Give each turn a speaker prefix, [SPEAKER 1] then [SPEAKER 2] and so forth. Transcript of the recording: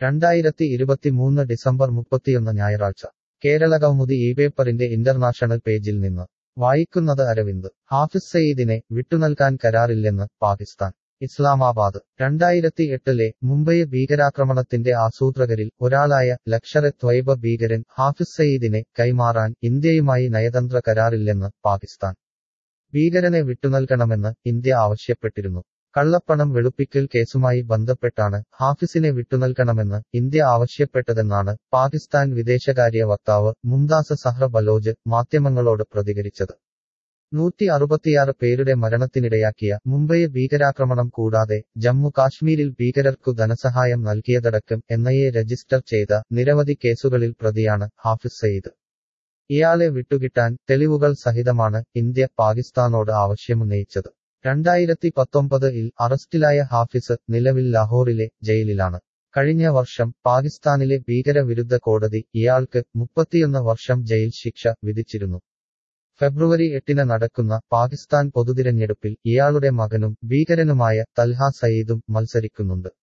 [SPEAKER 1] രണ്ടായിരത്തി ഇരുപത്തിമൂന്ന് ഡിസംബർ മുപ്പത്തിയൊന്ന് ഞായറാഴ്ച കേരള കൗമുദി ഈ പേപ്പറിന്റെ ഇന്റർനാഷണൽ പേജിൽ നിന്ന് വായിക്കുന്നത് അരവിന്ദ് ഹാഫിസ് സയീദിനെ വിട്ടുനൽകാൻ കരാറില്ലെന്ന് പാകിസ്ഥാൻ ഇസ്ലാമാബാദ് രണ്ടായിരത്തി എട്ടിലെ മുംബൈ ഭീകരാക്രമണത്തിന്റെ ആസൂത്രകരിൽ ഒരാളായ ലക്ഷറെ ത്വൈബ ഭീകരൻ ഹാഫിസ് സയീദിനെ കൈമാറാൻ ഇന്ത്യയുമായി നയതന്ത്ര കരാറില്ലെന്ന് പാകിസ്ഥാൻ ഭീകരനെ വിട്ടുനൽകണമെന്ന് ഇന്ത്യ ആവശ്യപ്പെട്ടിരുന്നു കള്ളപ്പണം വെളുപ്പിക്കൽ കേസുമായി ബന്ധപ്പെട്ടാണ് ഹാഫിസിനെ വിട്ടുനൽകണമെന്ന് ഇന്ത്യ ആവശ്യപ്പെട്ടതെന്നാണ് പാകിസ്ഥാൻ വിദേശകാര്യ വക്താവ് മുംതാസ് സഹ്ര ബലോജ് മാധ്യമങ്ങളോട് പ്രതികരിച്ചത് നൂറ്റി അറുപത്തിയാറ് പേരുടെ മരണത്തിനിടയാക്കിയ മുംബൈ ഭീകരാക്രമണം കൂടാതെ ജമ്മു കാശ്മീരിൽ ഭീകരർക്കു ധനസഹായം നൽകിയതടക്കം എൻഐഎ രജിസ്റ്റർ ചെയ്ത നിരവധി കേസുകളിൽ പ്രതിയാണ് ഹാഫിസ് സയ്യിദ് ഇയാളെ വിട്ടുകിട്ടാൻ തെളിവുകൾ സഹിതമാണ് ഇന്ത്യ പാകിസ്ഥാനോട് ആവശ്യമുന്നയിച്ചത് രണ്ടായിരത്തി പത്തൊമ്പതിൽ അറസ്റ്റിലായ ഹാഫിസ് നിലവിൽ ലാഹോറിലെ ജയിലിലാണ് കഴിഞ്ഞ വർഷം പാകിസ്ഥാനിലെ ഭീകരവിരുദ്ധ കോടതി ഇയാൾക്ക് മുപ്പത്തിയൊന്ന് വർഷം ജയിൽ ശിക്ഷ വിധിച്ചിരുന്നു ഫെബ്രുവരി എട്ടിന് നടക്കുന്ന പാകിസ്ഥാൻ പൊതുതിരഞ്ഞെടുപ്പിൽ ഇയാളുടെ മകനും ഭീകരനുമായ തൽഹ സയീദും മത്സരിക്കുന്നുണ്ട്